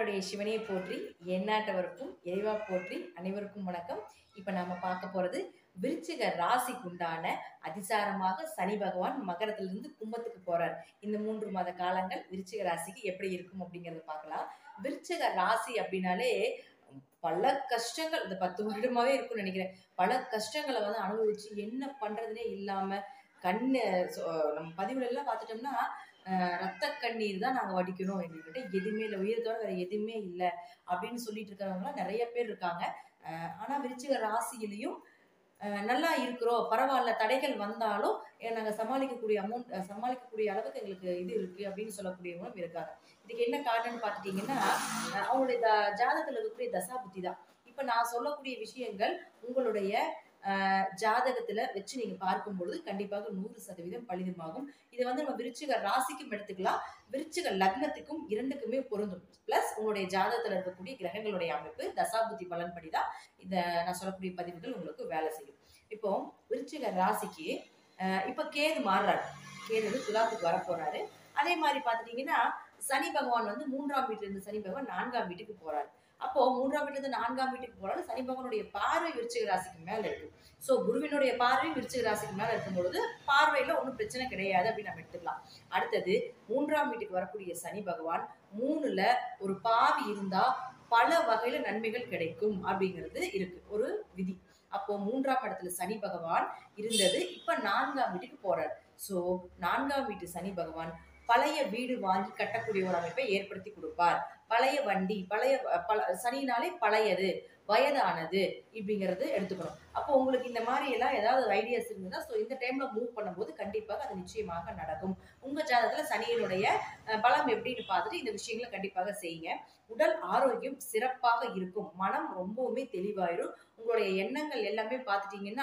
எந்நாட்டுடைய சிவனையை போற்றி எந்நாட்டவருக்கும் இறைவா போற்றி அனைவருக்கும் வணக்கம் இப்போ நாம பார்க்க போறது விருச்சிக ராசிக்குண்டான அதிசாரமாக சனி பகவான் மகரத்திலிருந்து கும்பத்துக்கு போறார் இந்த மூன்று மாத காலங்கள் விருச்சிக ராசிக்கு எப்படி இருக்கும் அப்படிங்கறத பார்க்கலாம் விருச்சிக ராசி அப்படின்னாலே பல கஷ்டங்கள் இந்த பத்து வருடமாவே இருக்கும்னு நினைக்கிறேன் பல கஷ்டங்களை வந்து அனுபவிச்சு என்ன பண்றதுனே இல்லாம கண்ணு சொ- நம்ம பதிவுல எல்லாம் பார்த்துட்டோம்னா அஹ், ரத்த கண்ணீர் தான் நாங்க வடிக்கணும் எங்ககிட்ட எதுவுமே இல்லை உயிரத்தோட வேற எதுவுமே இல்லை அப்படின்னு சொல்லிட்டு இருக்கிறவங்களாம் நிறைய பேர் இருக்காங்க அஹ், ஆனா விருச்சிக ராசியிலையும் அஹ், நல்லா இருக்கிறோம் பரவாயில்ல தடைகள் வந்தாலும் அஹ், நாங்க சமாளிக்கக்கூடிய அமௌண்ட் சமாளிக்கக்கூடிய அளவுக்கு எங்களுக்கு இது இருக்கு அப்படின்னு சொல்லக்கூடியவங்களும் இருக்காங்க இதுக்கு என்ன காரணம்னு பார்த்துட்டீங்கன்னா அஹ், அவங்களுடைய த- ஜாதகத்துல இருக்கக்கூடிய தசா புத்தி தான் இப்ப நான் சொல்லக்கூடிய விஷயங்கள் உங்களுடைய அஹ், ஜாதகத்துல வச்சு நீங்க பார்க்கும் பொழுது கண்டிப்பாக நூறு சதவீதம் பலிதமாகும் இதை வந்து நம்ம விருச்சிக ராசிக்கும் எடுத்துக்கலாம் விருச்சிக லக்னத்துக்கும் இரண்டுக்குமே பொருந்தும் பிளஸ் உங்களுடைய ஜாதகத்துல இருக்கக்கூடிய கிரகங்களுடைய அமைப்பு தசாபுத்தி பலன்படி தான் இந்த நான் சொல்லக்கூடிய பதிவுகள் உங்களுக்கு வேலை செய்யும் இப்போ விருச்சிக ராசிக்கு அஹ், இப்ப கேது மாறுறாரு கேது வந்து துலாத்துக்கு வர போறாரு அதே மாதிரி பார்த்துட்டீங்கன்னா சனி பகவான் வந்து மூன்றாம் வீட்டுல இருந்து சனி பகவான் நான்காம் வீட்டுக்கு போறாரு அப்போ மூன்றாம் வீட்டுல இருந்து நான்காம் வீட்டுக்கு போறாரு சனி பகவானுடைய பார்வை விருச்சிக ராசிக்கு மேல இருக்கு சோ குருவினுடைய பார்வை விருச்சிக ராசிக்கு மேல இருக்கும் பொழுது பார்வையில ஒன்றும் பிரச்சனை கிடையாது அப்படின்னு நம்ம எடுத்துக்கலாம் அடுத்தது மூன்றாம் வீட்டுக்கு வரக்கூடிய சனி பகவான் மூணுல ஒரு பாவி இருந்தா பல வகையில நன்மைகள் கிடைக்கும் அப்படிங்கிறது இருக்கு ஒரு விதி அப்போ மூன்றாம் இடத்துல சனி பகவான் இருந்தது இப்ப நான்காம் வீட்டுக்கு போறார் சோ நான்காம் வீட்டு சனி பகவான் பழைய வீடு வாங்கி கட்டக்கூடிய ஒரு அமைப்பை ஏற்படுத்தி கொடுப்பார் பழைய வண்டி பழைய பல சனினாலே பழையது வயதானது இப்படிங்கிறது எடுத்துக்கணும் அப்போ உங்களுக்கு இந்த மாதிரி எல்லாம் ஏதாவது ஐடியாஸ் இருந்ததுன்னா ஸோ இந்த டைம்ல மூவ் பண்ணும்போது கண்டிப்பாக அது நிச்சயமாக நடக்கும் உங்க ஜாதகத்துல சனியினுடைய அஹ், பலம் எப்படின்னு பார்த்துட்டு இந்த விஷயங்களை கண்டிப்பாக செய்யுங்க உடல் ஆரோக்கியம் சிறப்பாக இருக்கும் மனம் ரொம்பவுமே தெளிவாயிரும் உங்களுடைய எண்ணங்கள் எல்லாமே பார்த்துட்டீங்கன்னா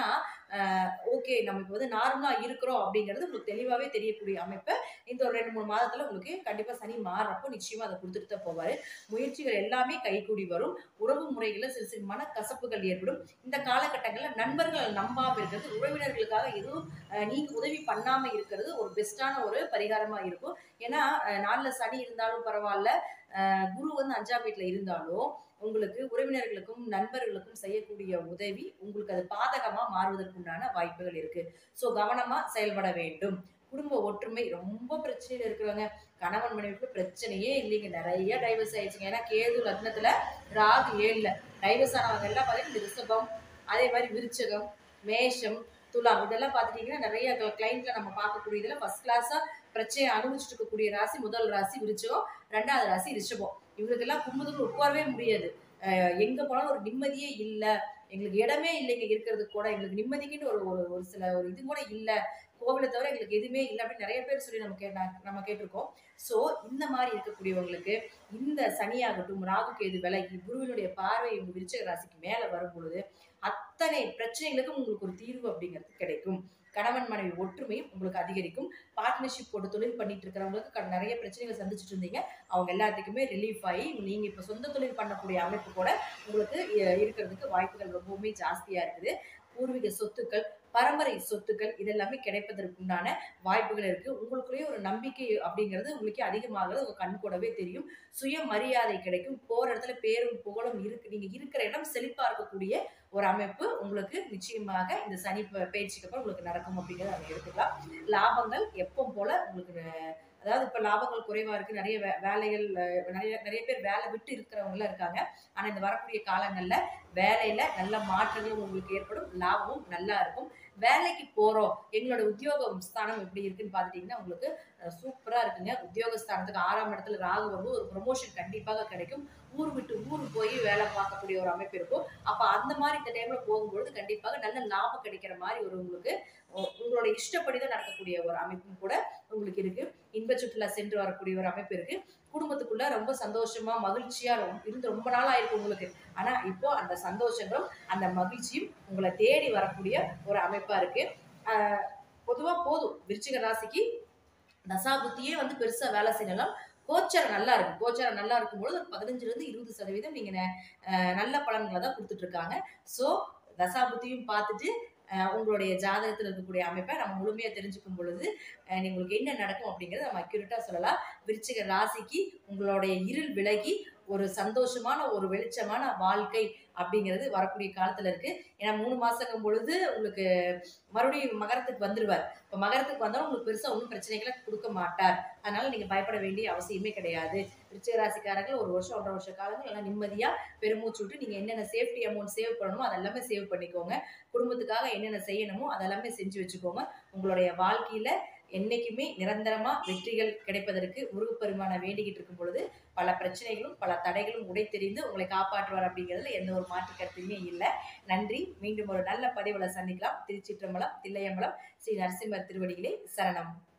ஓகே நம்ம இப்போ வந்து நார்மலா இருக்கிறோம் அப்படிங்கிறது உங்களுக்கு தெளிவாகவே தெரியக்கூடிய அமைப்பை இந்த ஒரு ரெண்டு மூணு மாதத்துல உங்களுக்கு கண்டிப்பா சனி மாறுறப்போ நிச்சயமா அதை கொடுத்துட்டு தான் போவாரு முயற்சிகள் எல்லாமே கைகூடி வரும் உறவு முறைகளில் சிறு சிறு மனக்கசப்புகள் ஏற்படும் இந்த காலகட்டங்களில் நண்பர்களை நம்பாம இருக்கிறது உறவினர்களுக்காக எதுவும் அஹ், நீங்க உதவி பண்ணாம இருக்கிறது ஒரு பெஸ்டான ஒரு பரிகாரமா இருக்கும் ஏன்னா அஹ், நாலுல சனி இருந்தாலும் பரவாயில்ல அஹ், குரு வந்து அஞ்சாம் வீட்டுல இருந்தாலும் உங்களுக்கு உறவினர்களுக்கும் நண்பர்களுக்கும் செய்யக்கூடிய உதவி உங்களுக்கு அது பாதகமா மாறுவதற்குண்டான வாய்ப்புகள் இருக்கு ஸோ கவனமா செயல்பட வேண்டும் குடும்ப ஒற்றுமை ரொம்ப பிரச்சனையில இருக்கிறவங்க கணவன் மனைவிக்கு பிரச்சனையே இல்லைங்க நிறைய டைவர்ஸ் ஆயிடுச்சுங்க ஏன்னா கேது லக்னத்துல ராகு ஏழுல டைவர்ஸ் ஆனவங்க எல்லாம் பார்த்தீங்கன்னா இந்த ரிஷபம் அதே மாதிரி விருச்சகம் மேஷம் துலாம் இதெல்லாம் பார்த்துட்டீங்கன்னா நிறைய கிளைண்ட்ல நம்ம பார்க்கக்கூடிய இதில் ஃபர்ஸ்ட் கிளாஸா பிரச்சனையை அனுபவிச்சுட்டு இருக்கக்கூடிய ராசி முதல் ராசி விருச்சகம் ரெண்டாவது ராசி ரிஷபம் இவங்களுக்கெல்லாம் கும்பத்துக்குள்ள உட்காரவே முடியாது அஹ் எங்க போனாலும் ஒரு நிம்மதியே இல்லை எங்களுக்கு இடமே இல்லைங்க இருக்கிறதுக்கு கூட எங்களுக்கு நிம்மதிக்குன்னு ஒரு ஒரு ஒரு சில ஒரு இது கூட இல்லை கோவிலை தவிர எங்களுக்கு எதுவுமே இல்லை அப்படின்னு நிறைய பேர் சொல்லி நம்ம கே நான் நம்ம கேட்டிருக்கோம் ஸோ இந்த மாதிரி இருக்கக்கூடியவங்களுக்கு இந்த சனியாகட்டும் ராகு கேது விலகி குருவினுடைய பார்வை உங்க விருச்சிக ராசிக்கு மேலே வரும் பொழுது அத்தனை பிரச்சனைகளுக்கும் உங்களுக்கு ஒரு தீர்வு அப்படிங்கிறது கிடைக்கும் கணவன் மனைவி ஒற்றுமையும் உங்களுக்கு அதிகரிக்கும் பார்ட்னர்ஷிப் போட்டு தொழில் பண்ணிட்டு இருக்கிறவங்களுக்கு க- நிறைய பிரச்சனைகளை சந்திச்சுட்டு இருந்தீங்க அவங்க எல்லாத்துக்குமே ரிலீஃப் ஆகி நீங்க இப்ப சொந்த தொழில் பண்ணக்கூடிய அமைப்பு கூட உங்களுக்கு அஹ், இருக்கிறதுக்கு வாய்ப்புகள் ரொம்பவுமே ஜாஸ்தியா இருக்குது பூர்வீக சொத்துக்கள் பரம்பரை சொத்துக்கள் இதெல்லாமே கிடைப்பதற்குண்டான வாய்ப்புகள் இருக்கு உங்களுக்குள்ளேயே ஒரு நம்பிக்கை அப்படிங்கிறது உங்களுக்கு அதிகமாகிறது உங்க கண் கூடவே தெரியும் சுய மரியாதை கிடைக்கும் போற இடத்துல பேரும் புகழும் இருக்கு நீங்க இருக்கிற இடம் செழிப்பா இருக்கக்கூடிய ஒரு அமைப்பு உங்களுக்கு நிச்சயமாக இந்த சனி ப- பயிற்சிக்கு அப்புறம் உங்களுக்கு நடக்கும் அப்படிங்கிறத நம்ம எடுத்துக்கலாம் லாபங்கள் எப்பவும் போல உங்களுக்கு அஹ், அதாவது இப்ப லாபங்கள் குறைவா இருக்கு நிறைய வே- வேலைகள் அஹ், நிறைய நிறைய பேர் வேலை விட்டு இருக்கிறவங்க எல்லாம் இருக்காங்க ஆனா இந்த வரக்கூடிய காலங்கள்ல வேலையில நல்ல மாற்றங்களும் உங்களுக்கு ஏற்படும் லாபமும் நல்லா இருக்கும் வேலைக்கு போறோம் எங்களோட உத்தியோகம் ஸ்தானம் எப்படி இருக்குன்னு பார்த்துட்டீங்கன்னா உங்களுக்கு அஹ், சூப்பரா இருக்குங்க உத்தியோக ஸ்தானத்துக்கு ஆறாம் இடத்துல ராகு வரும்போது ஒரு ப்ரொமோஷன் கண்டிப்பாக கிடைக்கும் ஊர் விட்டு ஊர் போய் வேலை பார்க்கக்கூடிய ஒரு அமைப்பு இருக்கும் அப்ப அந்த மாதிரி இந்த டைம்ல போகும்பொழுது கண்டிப்பாக நல்ல லாபம் கிடைக்கிற மாதிரி ஒரு உங்களுக்கு உ- உங்களோட இஷ்டப்படி தான் நடக்கக்கூடிய ஒரு அமைப்பும் கூட உங்களுக்கு இருக்கு இன்ப சுற்றுலா சென்று வரக்கூடிய ஒரு அமைப்பு இருக்கு குடும்பத்துக்குள்ள ரொம்ப சந்தோஷமா மகிழ்ச்சியா ரொம்ப- இருந்து ரொம்ப நாளா இருக்கு உங்களுக்கு ஆனா இப்போ அந்த சந்தோஷங்களும் அந்த மகிழ்ச்சியும் உங்களை தேடி வரக்கூடிய ஒரு அமைப்பா இருக்கு ஆஹ் பொதுவா போதும் விருச்சிக ராசிக்கு தசாபுத்தியே வந்து பெருசா வேலை செய்யலாம் கோச்சாரம் நல்லா இருக்கு கோச்சாரம் நல்லா இருக்கும்போது ஒரு பதினஞ்சுல இருந்து இருபது சதவீதம் நீங்க ந- ஆஹ் நல்ல பலன்களை தான் கொடுத்துட்டு இருக்காங்க ஸோ தசாபுத்தியும் பார்த்துட்டு ஆஹ் உங்களுடைய ஜாதகத்தில் இருக்கக்கூடிய அமைப்பை நம்ம முழுமையாக தெரிஞ்சுக்கும் பொழுது ஆஹ் உங்களுக்கு என்ன நடக்கும் அப்படிங்கிறத நம்ம அக்யூரேட்டாக சொல்லலாம் விருச்சிக ராசிக்கு உங்களுடைய இருள் விலகி ஒரு சந்தோஷமான ஒரு வெளிச்சமான வாழ்க்கை அப்படிங்கிறது வரக்கூடிய காலத்துல இருக்கு ஏன்னா மூணு மாசங்கும் பொழுது உங்களுக்கு மறுபடியும் மகரத்துக்கு வந்துருவார் இப்போ மகரத்துக்கு வந்தாலும் உங்களுக்கு பெருசா ஒன்றும் பிரச்சனைகளை கொடுக்க மாட்டார் அதனால நீங்க பயப்பட வேண்டிய அவசியமே கிடையாது விருச்சிக ராசிக்காரர்கள் ஒரு வருஷம் ஒன்றரை வருஷ காலங்கள் நல்லா நிம்மதியா பெருமூச்சு விட்டு நீங்க என்னென்ன சேஃப்டி அமௌண்ட் சேவ் பண்ணணுமோ அதெல்லாமே சேவ் பண்ணிக்கோங்க குடும்பத்துக்காக என்னென்ன செய்யணுமோ அதெல்லாமே செஞ்சு வச்சுக்கோங்க உங்களுடைய வாழ்க்கையில என்னைக்குமே நிரந்தரமா வெற்றிகள் கிடைப்பதற்கு முருகப்பெருமான வேண்டிக்கிட்டு இருக்கும் பொழுது பல பிரச்சனைகளும் பல தடைகளும் உடைத்தெறிந்து உங்களை காப்பாற்றுவார் அப்படிங்கிறதுல எந்த ஒரு மாற்று கருத்துமே இல்லை நன்றி மீண்டும் ஒரு நல்ல பதிவுல சந்திக்கலாம் திருச்சிற்றம்பலம் தில்லையம்பலம் ஸ்ரீ நரசிம்மர் திருவடிகளே சரணம்